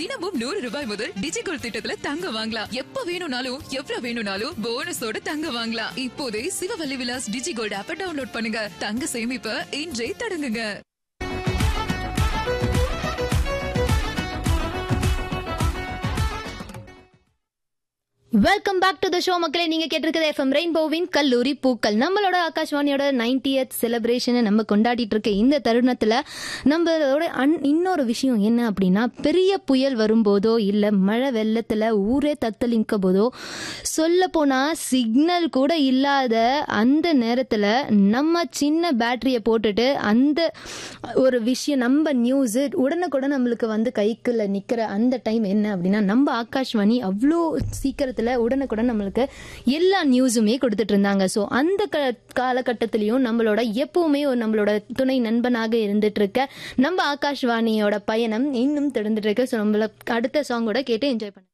தினமும் நூறு ரூபாய் முதல் டிஜிகோல் திட்டத்துல தங்க வாங்கலாம் எப்ப வேணும்னாலும் எவ்வளவு வேணும்னாலும் போனஸோட தங்க வாங்கலாம் இப்போதே சிவவல்லி விலாஸ் டிஜிகோல்ட் ஆப்ப டவுன்லோட் பண்ணுங்க தங்க சேமிப்ப இன்றே தொடங்குங்க welcome back to the show மக்களே நீங்க கேட்டிருக்கிறது எஃப்எம் ரெயின்போவின் கல்லூரி பூக்கள் நம்மளோட ஆகாஷ்வாணியோட நைன்டியத் செலிப்ரேஷனை நம்ம கொண்டாடிட்டு இருக்க இந்த தருணத்துல நம்மளோட அன் இன்னொரு விஷயம் என்ன அப்படின்னா பெரிய புயல் வரும்போதோ இல்ல மழை வெள்ளத்துல ஊரே தத்தளிக்க போதோ சொல்ல போனா சிக்னல் கூட இல்லாத அந்த நேரத்துல நம்ம சின்ன பேட்டரியை போட்டுட்டு அந்த ஒரு விஷயம் நம்ம நியூஸ் உடனுக்குடன் நம்மளுக்கு வந்து கைக்குள்ள நிக்கிற அந்த டைம் என்ன அப்படின்னா நம்ம ஆகாஷ்வாணி அவ்வளோ சீக்கிரத்துல உடனுக்குடன் நம்மளுக்கு எல்லா நியூஸுமே கொடுத்துட்டு இருந்தாங்க ஸோ அந்த க காலகட்டத்திலையும் நம்மளோட எப்பவுமே ஒரு நம்மளோட துணை நண்பனாக இருந்துட்டு இருக்க நம்ம ஆகாஷ்வாணியோட பயணம் இன்னும் தொடர்ந்துட்டு இருக்கு ஸோ நம்மள அடுத்த சாங்கோட கேட்டு என்ஜாய் பண்ண